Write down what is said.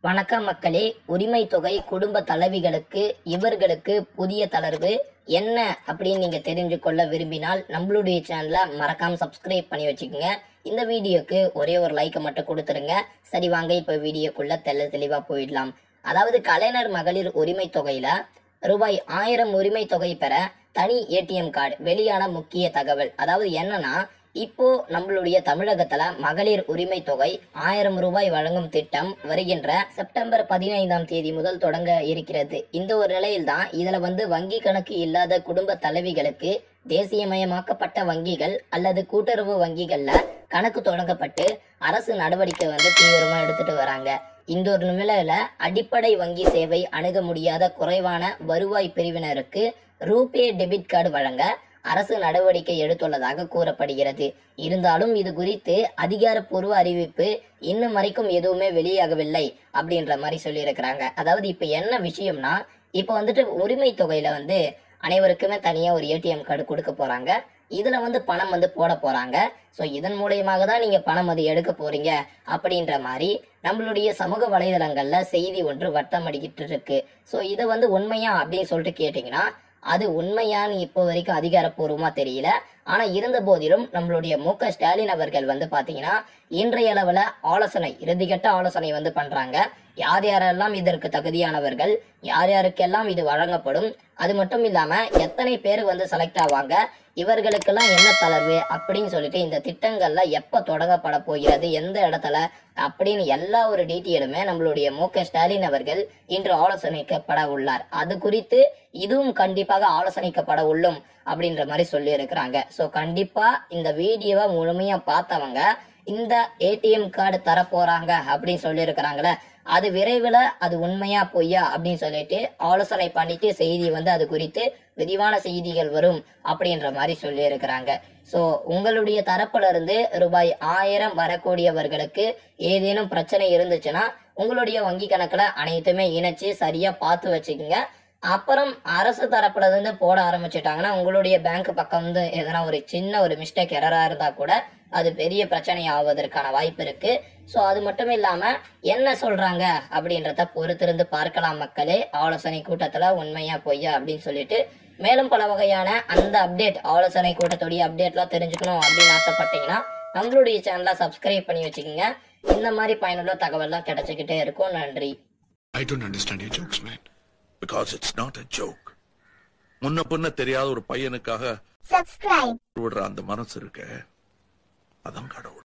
வணக்கம் மக்களே உரிமை தொகை குடும்ப தலைவிகளுக்கு இவர்களுக்கு புதிய தளர்வு என்ன அப்படின்னு நீங்க தெரிஞ்சு கொள்ள விரும்பினால் நம்மளுடைய சேனலை மறக்காம சப்ஸ்கிரைப் பண்ணி வச்சுக்கோங்க இந்த வீடியோக்கு ஒரே ஒரு லைக்கை மட்டும் கொடுத்துருங்க சரி வாங்க இப்ப வீடியோக்குள்ள தெள்ள தெளிவா போயிடலாம் அதாவது கலைஞர் மகளிர் உரிமை தொகையில ரூபாய் ஆயிரம் உரிமை தொகை பெற தனி ஏடிஎம் கார்டு வெளியான முக்கிய தகவல் அதாவது என்னன்னா இப்போ நம்மளுடைய தமிழகத்துல மகளிர் உரிமை தொகை ஆயிரம் ரூபாய் வழங்கும் திட்டம் வருகின்ற செப்டம்பர் பதினைந்தாம் தேதி முதல் தொடங்க இருக்கிறது இந்த ஒரு நிலையில்தான் இதுல வந்து வங்கி கணக்கு இல்லாத குடும்ப தலைவிகளுக்கு தேசியமயமாக்கப்பட்ட வங்கிகள் அல்லது கூட்டுறவு வங்கிகள்ல கணக்கு தொடங்கப்பட்டு அரசு நடவடிக்கை வந்து தீவிரமா எடுத்துட்டு வராங்க இந்த ஒரு நிலையில அடிப்படை வங்கி சேவை அணுக முடியாத குறைவான வருவாய் பிரிவினருக்கு ரூபே டெபிட் கார்டு வழங்க அரசு நடவடிக்கை எடுத்துள்ளதாக கூறப்படுகிறது இருந்தாலும் இது குறித்து அதிகாரப்பூர்வ அறிவிப்பு இன்னும் வரைக்கும் எதுவுமே வெளியாகவில்லை அப்படின்ற மாதிரி சொல்லியிருக்கிறாங்க அதாவது இப்ப என்ன விஷயம்னா இப்ப வந்துட்டு உரிமை தொகையில வந்து அனைவருக்குமே தனியா ஒரு ஏடிஎம் கார்டு கொடுக்க போறாங்க இதுல வந்து பணம் வந்து போட போறாங்க ஸோ இதன் மூலியமாக தான் நீங்க பணம் அது எடுக்க போறீங்க அப்படின்ற மாதிரி நம்மளுடைய சமூக வலைதளங்கள்ல செய்தி ஒன்று வட்டமடிக்கிட்டு இருக்கு ஸோ இதை வந்து உண்மையா அப்படின்னு சொல்லிட்டு கேட்டீங்கன்னா அது உண்மையான்னு இப்போ வரைக்கும் அதிகாரப்பூர்வமா தெரியல ஆனா இருந்த போதிலும் நம்மளுடைய மு க ஸ்டாலின் அவர்கள் வந்து பாத்தீங்கன்னா இன்றைய அளவுல ஆலோசனை இறுதிக்கட்ட ஆலோசனை வந்து பண்றாங்க யார் யாரெல்லாம் இதற்கு தகுதியானவர்கள் யார் யாருக்கெல்லாம் இது வழங்கப்படும் அது மட்டும் இல்லாம எத்தனை பேர் வந்து செலக்ட் ஆவாங்க இவர்களுக்கெல்லாம் என்ன தளர்வு அப்படின்னு சொல்லிட்டு இந்த திட்டங்கள்ல எப்ப தொடங்கப்பட போகிறது எந்த இடத்துல அப்படின்னு எல்லா ஒரு டீட்டெயிலுமே நம்மளுடைய மு க ஸ்டாலின் அவர்கள் இன்று ஆலோசனைக்கப்பட உள்ளார் அது குறித்து இதுவும் கண்டிப்பாக ஆலோசனைக்கப்பட உள்ளும் அப்படின்ற மாதிரி சொல்லி இருக்கிறாங்க ஸோ கண்டிப்பா இந்த வீடியோவை முழுமையா பார்த்தவங்க இந்த ஏடிஎம் கார்டு தர போறாங்க அப்படின்னு சொல்லி இருக்கிறாங்களே அது விரைவில் அது உண்மையா பொய்யா அப்படின்னு சொல்லிட்டு ஆலோசனை பண்ணிட்டு செய்தி வந்து அது குறித்து விரிவான செய்திகள் வரும் அப்படின்ற மாதிரி சொல்லி இருக்கிறாங்க ஸோ உங்களுடைய தரப்புல இருந்து ரூபாய் ஆயிரம் வரக்கூடியவர்களுக்கு ஏதேனும் பிரச்சனை இருந்துச்சுன்னா உங்களுடைய வங்கி கணக்குல அனைத்துமே இணைச்சு சரியா பார்த்து வச்சுக்கோங்க அப்புறம் அரசு தரப்புல இருந்து போட ஆரம்பிச்சிட்டாங்கன்னா உங்களுடைய பேங்க் பக்கம் வந்து எதனா ஒரு சின்ன ஒரு மிஸ்டேக் எரரா இருந்தா கூட அது பெரிய பிரச்சனை ஆவதற்கான வாய்ப்பு இருக்கு ஸோ அது மட்டும் இல்லாம என்ன சொல்றாங்க அப்படின்றத பொறுத்திருந்து பார்க்கலாம் மக்களே ஆலோசனை கூட்டத்துல உண்மையா பொய்யா அப்படின்னு சொல்லிட்டு மேலும் பல வகையான அந்த அப்டேட் ஆலோசனை கூட்டத்துடைய அப்டேட்லாம் தெரிஞ்சுக்கணும் அப்படின்னு ஆசைப்பட்டீங்கன்னா நம்மளுடைய சேனலை சப்ஸ்கிரைப் பண்ணி வச்சுக்கோங்க இந்த மாதிரி பயனுள்ள தகவல்லாம் கிடைச்சிக்கிட்டே இருக்கும் நன்றி I don't understand your jokes, man. because it's not a joke முன்ன பின்ன தெரியாத ஒரு பையனுக்காக subscribe விடுற அந்த மனசு இருக்க அதான் கடவுள்